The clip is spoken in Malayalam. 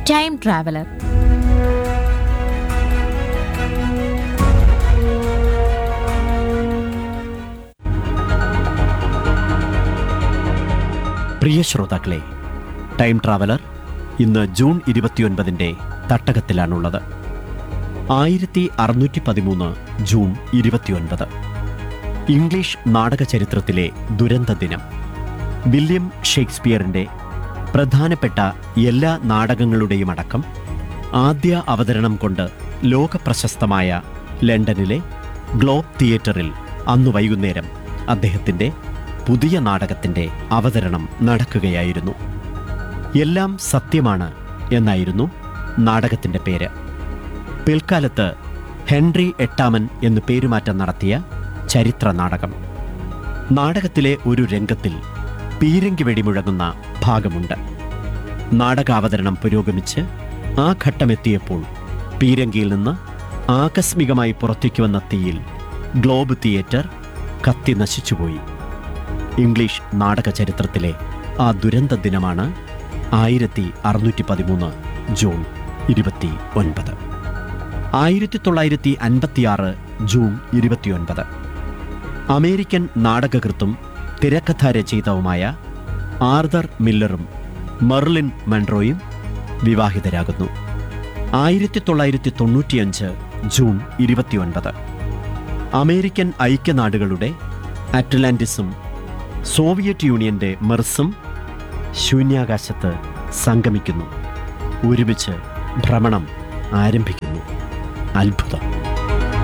ടൈം ട്രാവലർ പ്രിയ ശ്രോതാക്കളെ ടൈം ട്രാവലർ ഇന്ന് ജൂൺ ഇരുപത്തിയൊൻപതിൻ്റെ തട്ടകത്തിലാണുള്ളത് ആയിരത്തി അറുന്നൂറ്റി പതിമൂന്ന് ജൂൺ ഇരുപത്തിയൊൻപത് ഇംഗ്ലീഷ് നാടക ചരിത്രത്തിലെ ദുരന്ത ദിനം വില്യം ഷേക്സ്പിയറിൻ്റെ പ്രധാനപ്പെട്ട എല്ലാ നാടകങ്ങളുടെയും അടക്കം ആദ്യ അവതരണം കൊണ്ട് ലോകപ്രശസ്തമായ ലണ്ടനിലെ ഗ്ലോബ് തിയേറ്ററിൽ അന്നു വൈകുന്നേരം അദ്ദേഹത്തിൻ്റെ പുതിയ നാടകത്തിൻ്റെ അവതരണം നടക്കുകയായിരുന്നു എല്ലാം സത്യമാണ് എന്നായിരുന്നു നാടകത്തിൻ്റെ പേര് പിൽക്കാലത്ത് ഹെൻറി എട്ടാമൻ എന്ന് പേരുമാറ്റം നടത്തിയ ചരിത്ര നാടകം നാടകത്തിലെ ഒരു രംഗത്തിൽ പീരങ്കി വെടിമുഴങ്ങുന്ന ഭാഗമുണ്ട് നാടകാവതരണം പുരോഗമിച്ച് ആ ഘട്ടമെത്തിയപ്പോൾ പീരങ്കിയിൽ നിന്ന് ആകസ്മികമായി പുറത്തേക്ക് വന്ന തീയിൽ ഗ്ലോബ് തിയേറ്റർ കത്തി നശിച്ചുപോയി ഇംഗ്ലീഷ് നാടക ചരിത്രത്തിലെ ആ ദുരന്ത ദിനമാണ് ആയിരത്തി അറുന്നൂറ്റി പതിമൂന്ന് ജൂൺ ഇരുപത്തി ഒൻപത് ആയിരത്തി തൊള്ളായിരത്തി അൻപത്തിയാറ് ജൂൺ ഇരുപത്തിയൊൻപത് അമേരിക്കൻ നാടകകൃത്തും തിരക്കഥാരചയിതാവുമായ ആർതർ മില്ലറും മെർലിൻ മൺട്രോയും വിവാഹിതരാകുന്നു ആയിരത്തി തൊള്ളായിരത്തി തൊണ്ണൂറ്റിയഞ്ച് ജൂൺ ഇരുപത്തിയൊൻപത് അമേരിക്കൻ ഐക്യനാടുകളുടെ അറ്റ്ലാന്റിസും സോവിയറ്റ് യൂണിയന്റെ മെർസും ശൂന്യാകാശത്ത് സംഗമിക്കുന്നു ഒരുമിച്ച് ഭ്രമണം ആരംഭിക്കുന്നു അത്ഭുതം